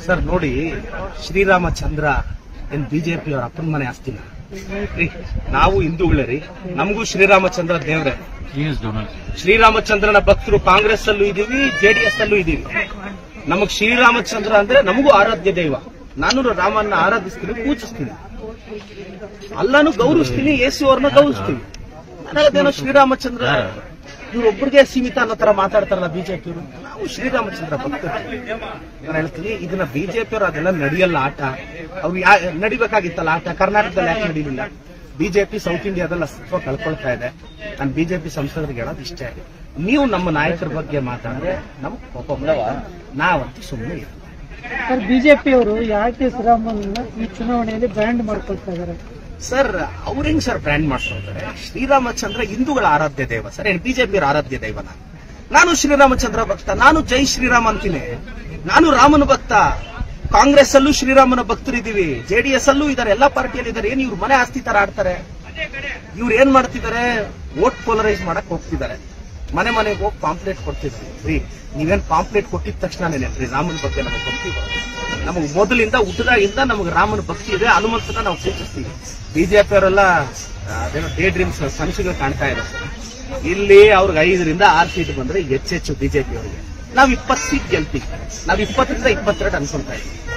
Sir ನೋಡಿ ಶ್ರೀರಾಮಚಂದ್ರ ಏನ್ BJP ಅವ್ರ ಅಪ್ಪನ ಮನೆ ಆಸ್ತಿನ ರೀ, ನಾವು ಹಿಂದೂಗಳೇ ರೀ ನಮಗೂ ಶ್ರೀರಾಮಚಂದ್ರ ದೇವ್ರೆ ಶ್ರೀರಾಮಚಂದ್ರನ ಭಕ್ತರು ಕಾಂಗ್ರೆಸ್ ಅಲ್ಲೂ ಇದೀವಿ ಜೆಡಿಎಸ್ ಅಲ್ಲೂ ಇದೀವಿ ನಮಗ್ ಶ್ರೀರಾಮಚಂದ್ರ ಅಂದ್ರೆ ನಮಗೂ ಆರಾಧ್ಯ ದೈವ ನಾನು ರಾಮನ್ನ ಆರಾಧಿಸ್ತೀನಿ ಪೂಜಿಸ್ತೀನಿ ಅಲ್ಲಾನು ಗೌರವಿಸ್ತೀನಿ ಯೇಸು ಅವ್ರನ್ನ ಗೌರವಿಸ್ತೀನಿ ನನಗದೇನೋ ಶ್ರೀರಾಮಚಂದ್ರ ಇವ್ರೊಬ್ಬರಿಗೆ ಸೀಮಿತ ಅನ್ನೋ ತರ ಮಾತಾಡ್ತಾರಲ್ಲ ಬಿಜೆಪಿ ನಾವು ಶ್ರೀರಾಮಚಂದ್ರ ಭಕ್ತರು ನಾನು ಹೇಳ್ತೀನಿ ಇದನ್ನ ಬಿಜೆಪಿ ಅವರು ಅದೆಲ್ಲ ನಡೆಯಲ್ಲ ಆಟ ಅವ್ರು ಯಾ ನಡಿಬೇಕಾಗಿತ್ತಲ್ಲ ಆಟ ಕರ್ನಾಟಕದಲ್ಲಿ ಯಾಕೆ ನಡೀಲಿಲ್ಲ ಬಿಜೆಪಿ ಸೌತ್ ಇಂಡಿಯಾದಲ್ಲಿ ಅಸ್ತಿತ್ವ ಕಳ್ಕೊಳ್ತಾ ಇದೆ ನಾನು ಬಿಜೆಪಿ ಸಂಸದರಿಗೆ ಹೇಳೋದು ಇಷ್ಟೇ ನೀವು ನಮ್ಮ ನಾಯಕರ ಬಗ್ಗೆ ಮಾತಾಡಿದ್ರೆ ನಮ್ಗೆ ಕೋಪ ಬರಲ್ಲ. ನಾವಂತೂ ಸುಮ್ಮನೆ ಇರಲ್ಲ ಸರ್ ಬಿಜೆಪಿ ಅವರು ಯಾಕೆ ಶ್ರೀರಾಮನ್ನ ಈ ಚುನಾವಣೆಯಲ್ಲಿ ಬ್ರ್ಯಾಂಡ್ ಮಾಡ್ಕೊಳ್ತಾ ಇದ್ದಾರೆ ಸರ್ ಅವ್ರ ಹೆಂಗ್ ಸರ್ ಬ್ರ್ಯಾಂಡ್ ಮಾಡ್ಕೊಳ್ತಾರೆ ಶ್ರೀರಾಮಚಂದ್ರ ಹಿಂದೂಗಳ ಆರಾಧ್ಯ ದೈವ ಸರ್ ಏನ್ ಬಿಜೆಪಿ ಆರಾಧ್ಯ ದೈವನ ನಾನು ಶ್ರೀರಾಮಚಂದ್ರ ಭಕ್ತ ನಾನು ಜೈ ಶ್ರೀರಾಮ್ ಅಂತೀನಿ ನಾನು ರಾಮನ ಭಕ್ತ ಕಾಂಗ್ರೆಸ್ ಅಲ್ಲೂ ಶ್ರೀರಾಮನ ಭಕ್ತರಿದ್ದೀವಿ ಜೆಡಿಎಸ್ ಅಲ್ಲೂ ಇದಾರೆ ಎಲ್ಲಾ ಪಾರ್ಟಿಯಲ್ಲಿ ಇದಾರೆ ಏನ್ ಇವ್ರು ಮನೆ ಆಸ್ತಿ ತರ ಆಡ್ತಾರೆ ಇವ್ರು ಏನ್ ಮಾಡ್ತಿದ್ದಾರೆ ವೋಟ್ ಪೋಲರೈಸ್ ಮಾಡಕ್ ಹೋಗ್ತಿದ್ದಾರೆ ಮನೆ ಮನೆಗೆ ಹೋಗಿ ಪಾಂಪ್ಲೆಟ್ ಕೊಡ್ತಿದ್ವಿ ರೀ ನೀವೇನ್ ಪಾಂಪ್ಲೆಟ್ ಕೊಟ್ಟಿದ ತಕ್ಷಣನೇ ರೀ ರಾಮನ ಬಗ್ಗೆ ನಮಗೆ ಗೊತ್ತಿಲ್ಲ ನಮಗೆ ಮೊದಲಿಂದ ಹುಟ್ಟದಾಗಿಂದ ನಮಗೆ ರಾಮನ ಭಕ್ತಿ ಇದೆ ಹನುಮಂತನ ನಾವು ಪೂಜಿಸ್ತೀವಿ ಬಿಜೆಪಿ ಅವರೆಲ್ಲ ಅದೇನೋ ಡೇ ಡ್ರೀಮ್ಸ್ ಕನಸುಗಳು ಕಾಣ್ತಾ ಇರೋದು ಇಲ್ಲಿ ಅವ್ರಿಗೆ ಐದರಿಂದ ಆರು ಸೀಟ್ ಬಂದ್ರೆ ಹೆಚ್ಚೆಚ್ಚು ಬಿಜೆಪಿ ಅವರಿಗೆ ನಾವು ಇಪ್ಪತ್ತು ಸೀಟ್ ಗೆಲ್ತೀವಿ ನಾವು ಇಪ್ಪತ್ತರಿಂದ ಇಪ್ಪತ್ತೆರಡು ಅನ್ಕೊಂತಾ ಇದ್ದೀವಿ